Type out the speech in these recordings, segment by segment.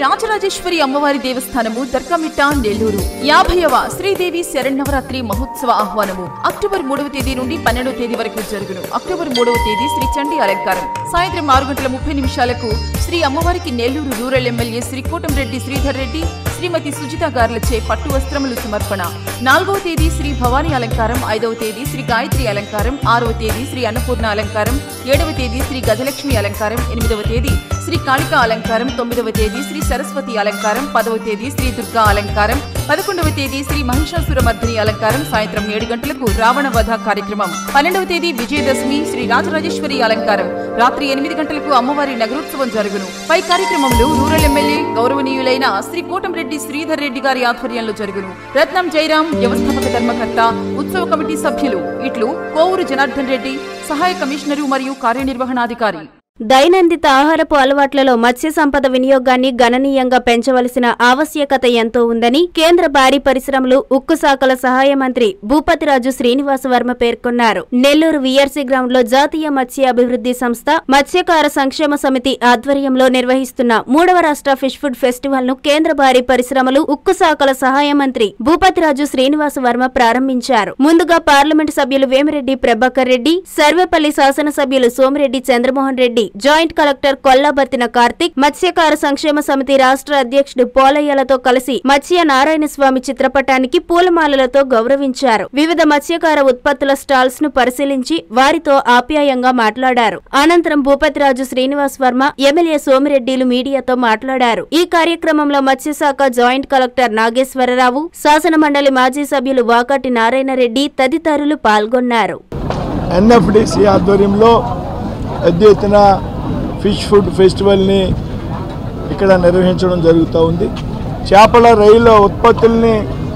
రాజరాజేశ్వరి అమ్మవారి దేవస్థానము దర్గమిట్ట నెల్లూరు యాభైవ శ్రీదేవి శరణవరాత్రి మహోత్సవ ఆహ్వానము అక్టోబర్ మూడవ తేదీ నుండి పన్నెండవ తేదీ వరకు జరుగును అక్టోబర్ మూడవ తేదీ శ్రీ చండీ అలంకారం సాయంత్రం ఆరు గంటల ముప్పై నిమిషాలకు శ్రీ అమ్మవారికి నెల్లూరు రూరల్ ఎమ్మెల్యే శ్రీ కోటంరెడ్డి శ్రీధర్ రెడ్డి శ్రీమతి సుజిత గార్లచే పట్టు వస్త్రములు సమర్పణ నాలుగవ తేదీ శ్రీ భవానీ అలంకారం ఐదవ తేదీ శ్రీ గాయత్రి అలంకారం ఆరవ తేదీ శ్రీ అన్నపూర్ణ అలంకారం ఏడవ తేదీ శ్రీ గజలక్ష్మి అలంకారం ఎనిమిదవ తేదీ శ్రీ కాళికా అలంకారం తొమ్మిదవ తేదీ శ్రీ సరస్వతి అలంకారం పదవ తేదీ శ్రీ దుర్గా అలంకారం పదకొండవ తేదీ శ్రీ మహిషాసురమర్దిని అలంకారం సాయంత్రం ఏడు గంటలకు రావణ వధ కార్యక్రమం పన్నెండవ తేదీ విజయదశమి శ్రీ రాజరాజేశ్వరి అలంకారం రాత్రి ఎనిమిది గంటలకు అమ్మవారి నగరోత్సవం జరుగును పై కార్యక్రమంలో రూరల్ ఎమ్మెల్యే గౌరవనీయులైన శ్రీ కోటంరెడ్డి శ్రీధర్ రెడ్డి గారి ఆధ్వర్యంలో జరుగును రత్నం జయరాం వ్యవస్థాపక ధర్మకర్త ఉత్సవ కమిటీ సభ్యులు ఇట్లు కోవూరు జనార్దన్ రెడ్డి సహాయ కమిషనరు మరియు కార్యనిర్వహణాధికారి దైనందిత ఆహారపు అలవాట్లలో మత్స్య సంపద వినియోగాన్ని గణనీయంగా పెంచవలసిన ఆవశ్యకత ఎంతో ఉందని కేంద్ర భారీ పరిశ్రమలు ఉక్కు శాఖల సహాయ మంత్రి భూపతిరాజు శ్రీనివాస వర్మ పేర్కొన్నారు నెల్లూరు విఆర్సీ గ్రౌండ్ లో జాతీయ మత్స్య అభివృద్ధి సంస్థ మత్స్యకార సంక్షేమ సమితి ఆధ్వర్యంలో నిర్వహిస్తున్న మూడవ రాష్ట్ర ఫిష్ ఫుడ్ ఫెస్టివల్ ను కేంద్ర భారీ పరిశ్రమలు ఉక్కు శాఖల సహాయ మంత్రి భూపతిరాజు శ్రీనివాస వర్మ ప్రారంభించారు ముందుగా పార్లమెంటు సభ్యులు వేమిరెడ్డి ప్రభాకర్ రెడ్డి సర్వేపల్లి శాసనసభ్యులు సోమిరెడ్డి చంద్రమోహన్ రెడ్డి జాయింట్ కలెక్టర్ కొల్లాబత్తిన కార్తిక్ మత్స్యకార సంక్షేమ సమితి రాష్ట్ర అధ్యక్షుడు పోలయ్యలతో కలిసి మత్స్య నారాయణ స్వామి చిత్రపటానికి పూలమాలలతో గౌరవించారు వివిధ మత్స్యకార ఉత్పత్తుల స్టాల్స్ ను పరిశీలించి వారితో ఆప్యాయంగా మాట్లాడారు అనంతరం భూపతిరాజు శ్రీనివాస్ వర్మ ఎమ్మెల్యే సోమిరెడ్డిలు మీడియాతో మాట్లాడారు ఈ కార్యక్రమంలో మత్స్యశాఖ జాయింట్ కలెక్టర్ నాగేశ్వరరావు శాసన మండలి మాజీ సభ్యులు వాకాటి నారాయణ రెడ్డి తదితరులు పాల్గొన్నారు ఎన్ఎఫ్డిసి ఆధ్వర్యంలో పెద్ద ఎత్తున ఫిష్ ఫుడ్ ఫెస్టివల్ని ఇక్కడ నిర్వహించడం జరుగుతూ ఉంది చేపల రైలు ఉత్పత్తుల్ని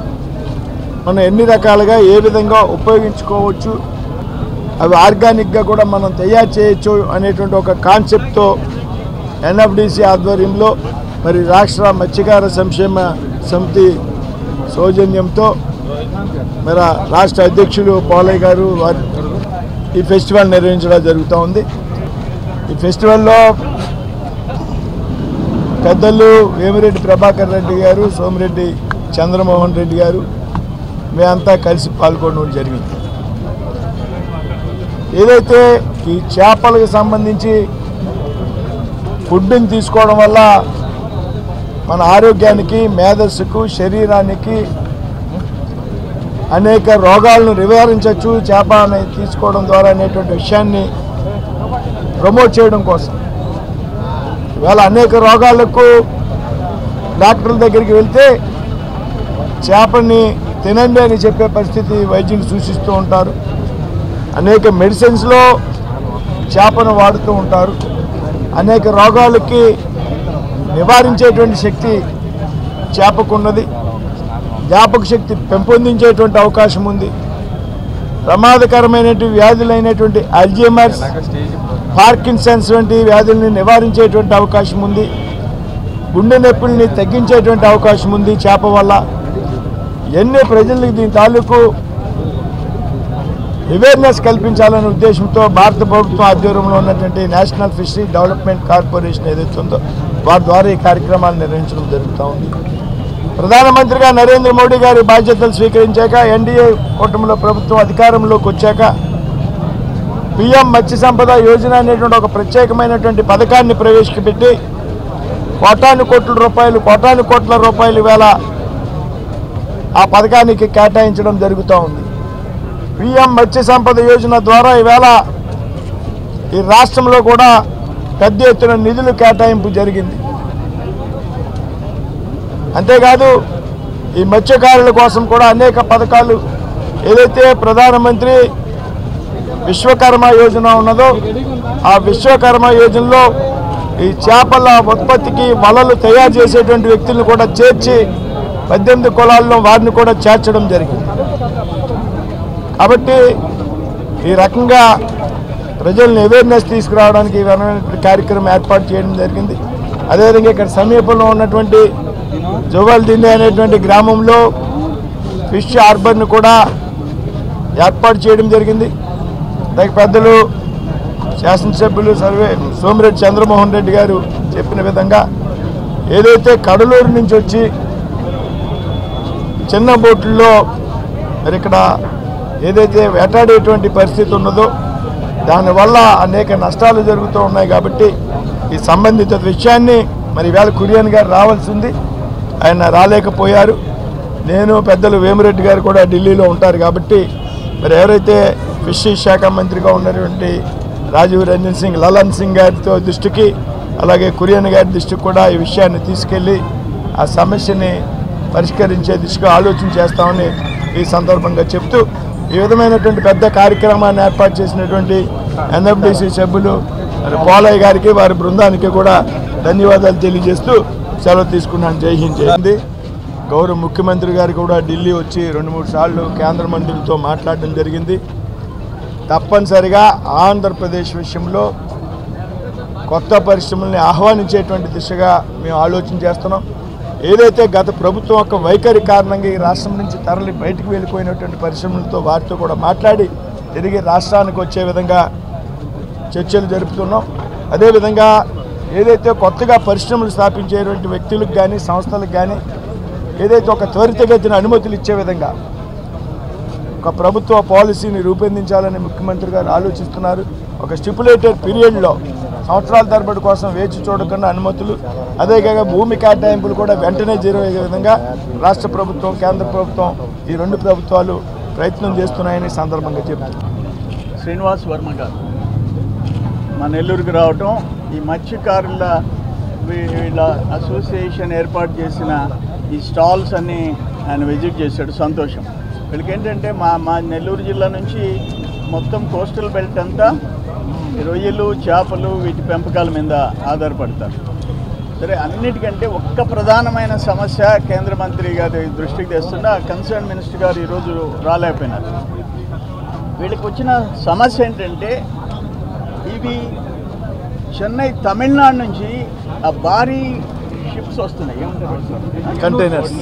మనం ఎన్ని రకాలుగా ఏ విధంగా ఉపయోగించుకోవచ్చు అవి ఆర్గానిక్గా కూడా మనం తయారు చేయొచ్చు అనేటువంటి ఒక కాన్సెప్ట్తో ఎన్ఎఫ్డిసి ఆధ్వర్యంలో మరి రాష్ట్ర మత్స్యకార సంక్షేమ సమితి సౌజన్యంతో మరి రాష్ట్ర అధ్యక్షులు పోలయ్య గారు వారి ఈ ఫెస్టివల్ నిర్వహించడం జరుగుతూ ఉంది ఈ ఫెస్టివల్లో పెద్దలు వేమిరెడ్డి ప్రభాకర్ రెడ్డి గారు సోమిరెడ్డి చంద్రమోహన్ రెడ్డి గారు మేమంతా కలిసి పాల్గొనడం జరిగింది ఏదైతే ఈ చేపలకు సంబంధించి ఫుడ్ని తీసుకోవడం వల్ల మన ఆరోగ్యానికి మేధస్సుకు శరీరానికి అనేక రోగాలను నివారించవచ్చు చేప అనేది తీసుకోవడం ద్వారా అనేటువంటి విషయాన్ని ప్రమోట్ చేయడం కోసం ఇవాళ అనేక రోగాలకు డాక్టర్ల దగ్గరికి వెళ్తే చేపని తినండి అని చెప్పే పరిస్థితి వైద్యులు సూచిస్తూ ఉంటారు అనేక మెడిసిన్స్లో చేపను వాడుతూ ఉంటారు అనేక రోగాలకి నివారించేటువంటి శక్తి చేపకున్నది జ్ఞాపక శక్తి పెంపొందించేటువంటి అవకాశం ఉంది ప్రమాదకరమైనటువంటి వ్యాధులైనటువంటి అల్జీమర్స్ పార్కిన్సన్స్ వంటి వ్యాధుల్ని నివారించేటువంటి అవకాశం ఉంది గుండె నొప్పుల్ని తగ్గించేటువంటి అవకాశం ఉంది చేప వల్ల ఎన్ని ప్రజలకు దీని తాలూకు అవేర్నెస్ కల్పించాలనే ఉద్దేశంతో భారత ప్రభుత్వం ఆధ్వర్యంలో ఉన్నటువంటి నేషనల్ ఫిషరీ డెవలప్మెంట్ కార్పొరేషన్ ఏదైతే ఉందో వారి ద్వారా ఈ కార్యక్రమాలు నిర్వహించడం జరుగుతూ ఉంది ప్రధానమంత్రిగా నరేంద్ర మోడీ గారి బాధ్యతలు స్వీకరించాక ఎన్డీఏ కూటమిలో ప్రభుత్వం అధికారంలోకి వచ్చాక పిఎం మత్స్య సంపద యోజన అనేటువంటి ఒక ప్రత్యేకమైనటువంటి పథకాన్ని ప్రవేశపెట్టి కోటాను కోట్ల రూపాయలు కోటాను కోట్ల రూపాయలు వేల ఆ పథకానికి కేటాయించడం జరుగుతూ ఉంది పిఎం మత్స్య సంపద యోజన ద్వారా ఈవేళ ఈ రాష్ట్రంలో కూడా పెద్ద ఎత్తున నిధులు కేటాయింపు జరిగింది అంతేకాదు ఈ మత్స్యకారుల కోసం కూడా అనేక పథకాలు ఏదైతే ప్రధానమంత్రి విశ్వకర్మ యోజన ఉన్నదో ఆ విశ్వకర్మ యోజనలో ఈ చేపల ఉత్పత్తికి వలలు తయారు చేసేటువంటి వ్యక్తులను కూడా చేర్చి పద్దెనిమిది కులాల్లో వారిని కూడా చేర్చడం జరిగింది కాబట్టి ఈ రకంగా ప్రజల్ని అవేర్నెస్ తీసుకురావడానికి ఈ విధమైనటువంటి కార్యక్రమం ఏర్పాటు చేయడం జరిగింది అదేవిధంగా ఇక్కడ సమీపంలో ఉన్నటువంటి జోవల్దిండి అనేటువంటి గ్రామంలో ఫిష్ హార్బర్ను కూడా ఏర్పాటు చేయడం జరిగింది దానికి పెద్దలు శాసనసభ్యులు సర్వే సోమిరెడ్డి చంద్రమోహన్ రెడ్డి గారు చెప్పిన విధంగా ఏదైతే కడలూరు నుంచి వచ్చి చిన్న బోట్లలో మరి ఇక్కడ ఏదైతే వేటాడేటువంటి పరిస్థితి ఉన్నదో దానివల్ల అనేక నష్టాలు జరుగుతూ ఉన్నాయి కాబట్టి ఈ సంబంధిత విషయాన్ని మరి ఇవాళ కురియన్ గారు రావాల్సింది ఆయన రాలేకపోయారు నేను పెద్దలు వేమిరెడ్డి గారు కూడా ఢిల్లీలో ఉంటారు కాబట్టి మరి ఎవరైతే ఫిషరీస్ శాఖ మంత్రిగా ఉన్నటువంటి రాజీవ్ రంజన్ సింగ్ లలన్ సింగ్ గారితో దృష్టికి అలాగే కురియన్ గారి దృష్టికి కూడా ఈ విషయాన్ని తీసుకెళ్ళి ఆ సమస్యని పరిష్కరించే దిశగా ఆలోచన చేస్తామని ఈ సందర్భంగా చెప్తూ ఈ విధమైనటువంటి పెద్ద కార్యక్రమాన్ని ఏర్పాటు చేసినటువంటి ఎన్ఎఫ్డిసి సభ్యులు మరి పోలయ్య గారికి వారి బృందానికి కూడా ధన్యవాదాలు తెలియజేస్తూ సెలవు తీసుకున్నాను జై హింద్ జై హింద్ గౌరవ ముఖ్యమంత్రి గారు కూడా ఢిల్లీ వచ్చి రెండు మూడు సార్లు కేంద్ర మంత్రులతో మాట్లాడడం జరిగింది తప్పనిసరిగా ఆంధ్రప్రదేశ్ విషయంలో కొత్త పరిశ్రమల్ని ఆహ్వానించేటువంటి దిశగా మేము ఆలోచన చేస్తున్నాం ఏదైతే గత ప్రభుత్వం యొక్క వైఖరి కారణంగా ఈ రాష్ట్రం నుంచి తరలి బయటకు వెళ్ళిపోయినటువంటి పరిశ్రమలతో వారితో కూడా మాట్లాడి తిరిగి రాష్ట్రానికి వచ్చే విధంగా చర్చలు జరుపుతున్నాం అదేవిధంగా ఏదైతే కొత్తగా పరిశ్రమలు స్థాపించేటువంటి వ్యక్తులకు కానీ సంస్థలకు కానీ ఏదైతే ఒక త్వరితగతిన అనుమతులు ఇచ్చే విధంగా ఒక ప్రభుత్వ పాలసీని రూపొందించాలని ముఖ్యమంత్రి గారు ఆలోచిస్తున్నారు ఒక స్టిపులేటెడ్ పీరియడ్లో సంవత్సరాల తరబడి కోసం వేచి చూడకుండా అనుమతులు అదేవిధంగా భూమి కేటాయింపులు కూడా వెంటనే జరిగే విధంగా రాష్ట్ర ప్రభుత్వం కేంద్ర ప్రభుత్వం ఈ రెండు ప్రభుత్వాలు ప్రయత్నం చేస్తున్నాయని ఈ సందర్భంగా చెప్తున్నారు శ్రీనివాస్ వర్మ గారు మా నెల్లూరుకి రావటం ఈ మత్స్యకారుల వీ- వీళ్ళ అసోసియేషన్ ఏర్పాటు చేసిన ఈ స్టాల్స్ అన్నీ ఆయన విజిట్ చేశాడు సంతోషం వీళ్ళకి ఏంటంటే మా మా నెల్లూరు జిల్లా నుంచి మొత్తం కోస్టల్ బెల్ట్ అంతా ఈ రొయ్యలు చేపలు వీటి పెంపకాల మీద ఆధారపడతారు సరే అన్నిటికంటే ఒక్క ప్రధానమైన సమస్య కేంద్ర మంత్రి గారి దృష్టికి తెస్తున్న కన్సర్న్ మినిస్టర్ గారు ఈరోజు రాలేకపోయినారు వీళ్ళకి వచ్చిన సమస్య ఏంటంటే ఇవి చెన్నై తమిళనాడు నుంచి ఆ భారీ షిప్స్ వస్తున్నాయి ఏమంటారు కంటైనర్స్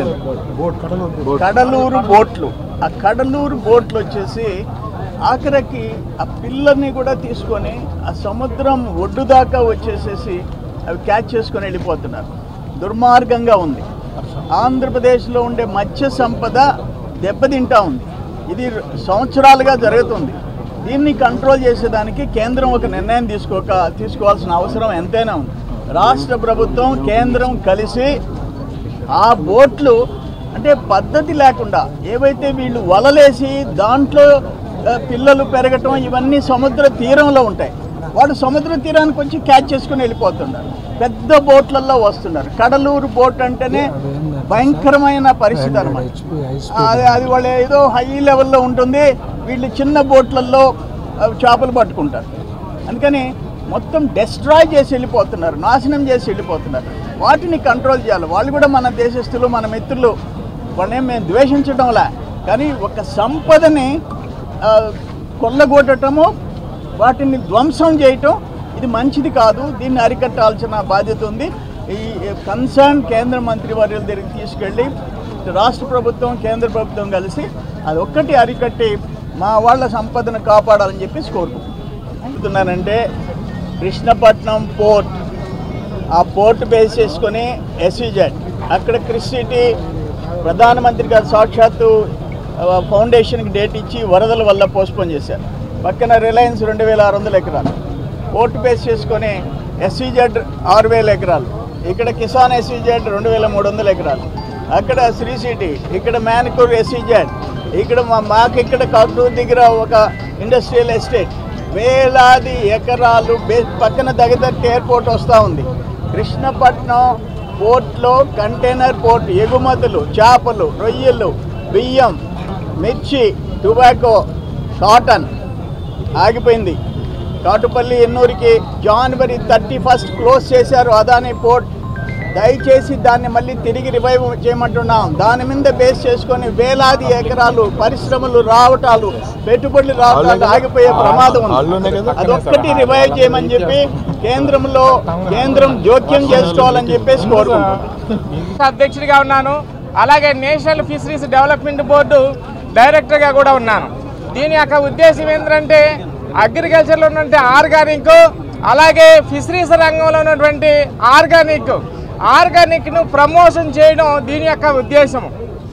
కడలూరు బోట్లు ఆ కడలూరు బోట్లు వచ్చేసి ఆఖరికి ఆ పిల్లల్ని కూడా తీసుకొని ఆ సముద్రం ఒడ్డు దాకా వచ్చేసేసి అవి క్యాచ్ చేసుకొని వెళ్ళిపోతున్నారు దుర్మార్గంగా ఉంది ఆంధ్రప్రదేశ్లో ఉండే మత్స్య సంపద దెబ్బతింటా ఉంది ఇది సంవత్సరాలుగా జరుగుతుంది దీన్ని కంట్రోల్ చేసేదానికి కేంద్రం ఒక నిర్ణయం తీసుకోక తీసుకోవాల్సిన అవసరం ఎంతైనా ఉంది రాష్ట్ర ప్రభుత్వం కేంద్రం కలిసి ఆ బోట్లు అంటే పద్ధతి లేకుండా ఏవైతే వీళ్ళు వలలేసి దాంట్లో ఆ, పిల్లలు పెరగటం ఇవన్నీ సముద్ర తీరంలో ఉంటాయి వాళ్ళు సముద్ర తీరానికి వచ్చి క్యాచ్ చేసుకుని వెళ్ళిపోతున్నారు పెద్ద బోట్లలో వస్తున్నారు కడలూరు బోట్ అంటేనే భయంకరమైన పరిస్థితి అనమాట అది అది వాళ్ళు ఏదో హై లెవెల్లో ఉంటుంది వీళ్ళు చిన్న బోట్లలో ఆ, చేపలు పట్టుకుంటారు అందుకని మొత్తం డెస్ట్రాయ్ చేసి వెళ్ళిపోతున్నారు నాశనం చేసి వెళ్ళిపోతున్నారు వాటిని కంట్రోల్ చేయాలి వాళ్ళు కూడా మన దేశస్తులు మన మిత్రులు వాళ్ళని మేము ద్వేషించడంలా కానీ ఒక సంపదని ఆ, కొల్లగొట్టటము వాటిని ధ్వంసం చేయటం ఇది మంచిది కాదు దీన్ని అరికట్టాల్సిన బాధ్యత ఉంది ఈ కన్సర్న్ కేంద్ర మంత్రి వర్యుల దగ్గరికి తీసుకెళ్ళి రాష్ట్ర ప్రభుత్వం కేంద్ర ప్రభుత్వం కలిసి అది ఒక్కటి అరికట్టి మా వాళ్ళ సంపదను కాపాడాలని చెప్పేసి కోరుకుంటున్నానంటే కృష్ణపట్నం పోర్ట్ ఆ పోర్ట్ బేస్ చేసుకొని ఎస్విజెడ్ అక్కడ క్రిస్ సిటీ ప్రధానమంత్రి గారు సాక్షాత్తు ఆ, ఫౌండేషన్కి డేట్ ఇచ్చి వరదల వల్ల పోస్ట్పోన్ చేశారు పక్కన రిలయన్స్ రెండు వేల ఆరు వందల ఎకరాలు పోర్ట్ బేస్ చేసుకొని ఎస్విజెడ్ ఆరు వేల ఎకరాలు ఇక్కడ కిసాన్ ఎస్విజెడ్ రెండు వేల మూడు వందల ఎకరాలు అక్కడ శ్రీ సిటీ ఇక్కడ మ్యాన్కూర్ ఎస్విజెడ్ ఇక్కడ మా మాకు ఇక్కడ కాకూర్ దగ్గర ఒక ఇండస్ట్రియల్ ఎస్టేట్ వేలాది ఎకరాలు బే- పక్కన దగ్గర ఎయిర్పోర్ట్ వస్తూ ఉంది కృష్ణపట్నం పోర్ట్లో కంటైనర్ పోర్ట్ ఎగుమతులు చేపలు రొయ్యలు బియ్యం మిర్చి టొబాకో కాటన్ ఆగిపోయింది కాటుపల్లి ఎన్నూరికి జనవరి థర్టీ ఫస్ట్ క్లోజ్ చేశారు అదాని పోర్ట్ దయచేసి దాన్ని మళ్ళీ తిరిగి రివైవ్ చేయమంటున్నాం దాని మీద బేస్ చేసుకొని వేలాది ఎకరాలు పరిశ్రమలు రావటాలు పెట్టుబడులు రావటాలు ఆగిపోయే ప్రమాదం వాళ్ళలోనే ఉంది కదా? అదొక్కటి రివైవ్ చేయమని చెప్పి కేంద్రంలో కేంద్రం జోక్యం చేసుకోవాలని చెప్పేసి కోరుకుంటున్నాం అధ్యక్షుడిగా ఉన్నాను అలాగే నేషనల్ ఫిషరీస్ డెవలప్మెంట్ బోర్డు డైరెక్టర్గా కూడా ఉన్నాను దీని యొక్క ఉద్దేశం ఏంటంటే అగ్రికల్చర్లో ఉన్నటువంటి ఆర్గానిక్ అలాగే ఫిషరీస్ రంగంలో ఉన్నటువంటి ఆర్గానిక్ ఆర్గానిక్ను ప్రమోషన్ చేయడం దీని యొక్క ఉద్దేశం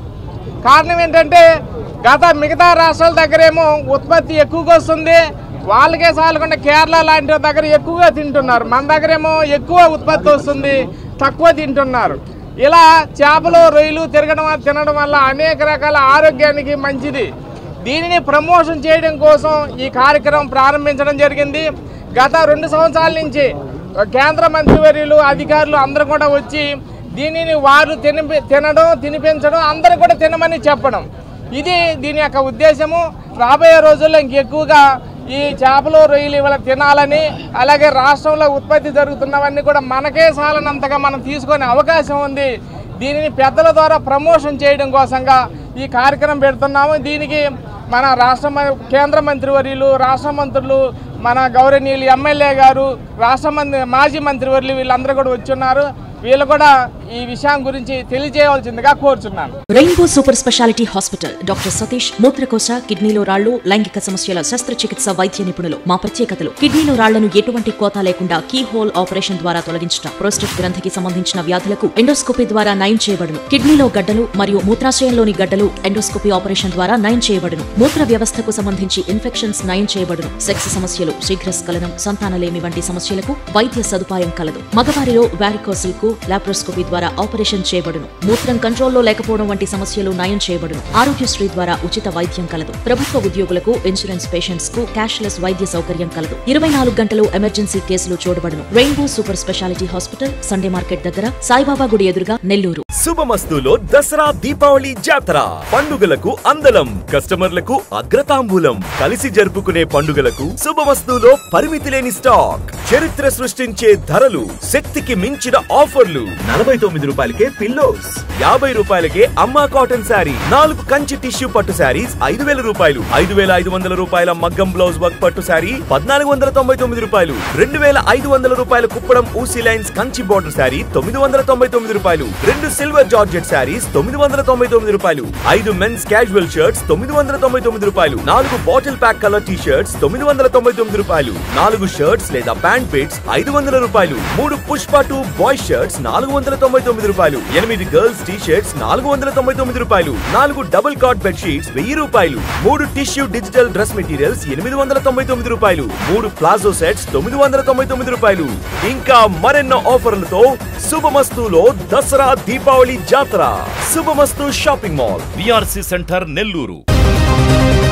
కారణం ఏంటంటే గత మిగతా రాష్ట్రాల దగ్గరేమో ఉత్పత్తి ఎక్కువగా వస్తుంది వాళ్ళకే చాలకుండా కేరళ లాంటి దగ్గర ఎక్కువగా తింటున్నారు మన దగ్గరేమో ఎక్కువ ఉత్పత్తి వస్తుంది తక్కువ తింటున్నారు ఇలా చేపలు రొయ్యలు తిరగడం వల్ల- తినడం వల్ల అనేక రకాల ఆరోగ్యానికి మంచిది దీనిని ప్రమోషన్ చేయడం కోసం ఈ కార్యక్రమం ప్రారంభించడం జరిగింది గత రెండు సంవత్సరాల నుంచి కేంద్ర మంత్రివర్యులు అధికారులు అందరూ కూడా వచ్చి దీనిని వారు తినిపి తినడం తినిపించడం అందరూ కూడా తినమని చెప్పడం ఇది దీని యొక్క ఉద్దేశము రాబోయే రోజుల్లో ఇంకెక్కువగా ఈ చేపలు రొయ్యలు ఇవాళ తినాలని అలాగే రాష్ట్రంలో ఉత్పత్తి జరుగుతున్నవన్నీ కూడా మనకే సాలనంతగా మనం తీసుకునే అవకాశం ఉంది దీనిని పెద్దల ద్వారా ప్రమోషన్ చేయడం కోసంగా ఈ కార్యక్రమం పెడుతున్నాము దీనికి మన రాష్ట్ర మ- కేంద్ర మంత్రివర్యులు రాష్ట్ర మంత్రులు మన గౌరవనీయులు ఎమ్మెల్యే గారు రాష్ట్ర మంత్రి మాజీ మంత్రివర్యులు వీళ్ళందరూ కూడా వచ్చున్నారు వీళ్ళు కూడా ఈ విషయం గురించి తెలియజేయవలసిందిగా కోరుచున్నాను rainbow super speciality hospital doctor Satish మూత్రకోశ కిడ్నీలో రాళ్లు లైంగిక సమస్యల శస్త్రచికిత్స వైద్య నిపుణులు మా ప్రత్యేకతలు కిడ్నీలో రాళ్లను ఎటువంటి కోత లేకుండా కీ హోల్ ఆపరేషన్ ద్వారా తొలగించడం ప్రోస్టేట్ గ్రంథికి సంబంధించిన వ్యాధులకు ఎండోస్కోపీ ద్వారా నయం చేయబడును కిడ్నీలో గడ్డలు మరియు మూత్రాశయంలోని గడ్డలు ఎండోస్కోపీ ఆపరేషన్ ద్వారా నయం చేయబడును మూత్ర వ్యవస్థకు సంబంధించి ఇన్ఫెక్షన్స్ నయం చేయబడును సెక్స్ సమస్యలు శీఘ్రస్ఖలనం సంతానలేమి వంటి సమస్యలకు వైద్య సదుపాయం కలదు మగవారిలో వారికోసిల్ కు లాప్రోస్కోపీ ద్వారా ఆపరేషన్ చేయబడును మూత్రం కంట్రోల్లో లేకపోవడం వంటి సమస్యలు నయం చేయబడును ఆరోగ్యశ్రీ ద్వారా ఉచిత వైద్యం కలదు ప్రభుత్వ ఉద్యోగులకు ఇన్సూరెన్స్ పేషెంట్స్ కు క్యాష్లెస్ వైద్య సౌకర్యం కలదు ఇరవై నాలుగు గంటలు ఎమర్జెన్సీ కేసులు చూడబడును rainbow super speciality hospital Sunday market దగ్గర సాయిబాబా గుడి ఎదురుగా నెల్లూరు శుభమస్తులో దసరా దీపావళి జాతర పండుగలకు అందలం కస్టమర్లకు అగ్రతాంబూలం కలిసి జరుపుకునే పండుగలకు శుభమస్తులో పరిమితి లేని స్టాక్ చరిత్ర సృష్టించే ధరలు శక్తికి మించిన ఆఫర్లు నలభై తొమ్మిది రూపాయలకే పిల్లోస్ యాభై రూపాయలకే అమ్మా కాటన్ శారీ నాలుగు కంచి టిష్యూ పట్టు శారీస్ ఐదు వేల రూపాయలు ఐదు వేల ఐదు వందల రూపాయల మగ్గం బ్లౌజ్ వర్క్ పట్టు శారీ పద్నాలుగు వందల తొంభై తొమ్మిది రూపాయలు రెండు వేల ఐదు వందల రూపాయల కుప్పడం ఊసీ లైన్స్ కంచి బోర్డర్ శారీ తొమ్మిది వందల తొంభై తొమ్మిది రూపాయలు రెండు సిల్వర్ జార్జెట్ శారీస్ తొమ్మిది వందల తొంభై తొమ్మిది రూపాయలు ఐదు మెన్స్ క్యాజువల్ షర్ట్స్ తొమ్మిది వందల తొంభై తొమ్మిది రూపాయలు నాలుగు bottle pack colour T shirts తొమ్మిది వందల తొంభై తొమ్మిది రూపాయలు నాలుగు షర్ట్స్ లేదా ప్యాంట్ పిట్స్ ఐదు వందల రూపాయలు మూడు పుష్ప టూ బాయ్ షర్ట్స్ నాలుగు వందల తొంభై తొమ్మిది రూపాయలు ఎనిమిది గర్ల్స్ టీ షర్ట్స్ నాలుగు వందల తొంభై తొమ్మిది రూపాయలు నాలుగు డబుల్ కాట్ బెడ్ షీట్స్ వెయ్యి రూపాయలు మూడు టిష్యూ డిజిటల్ డ్రెస్ మెటీరియల్స్ ఎనిమిది వందల తొంభై తొమ్మిది రూపాయలు మూడు ప్లాజో సెట్స్ తొమ్మిది వందల తొంభై తొమ్మిది రూపాయలు ఇంకా మరెన్నో ఆఫర్లతో శుభమస్తులో దసరా దీపావళి జాతర శుభమస్తు shopping mall VRC centre Nellore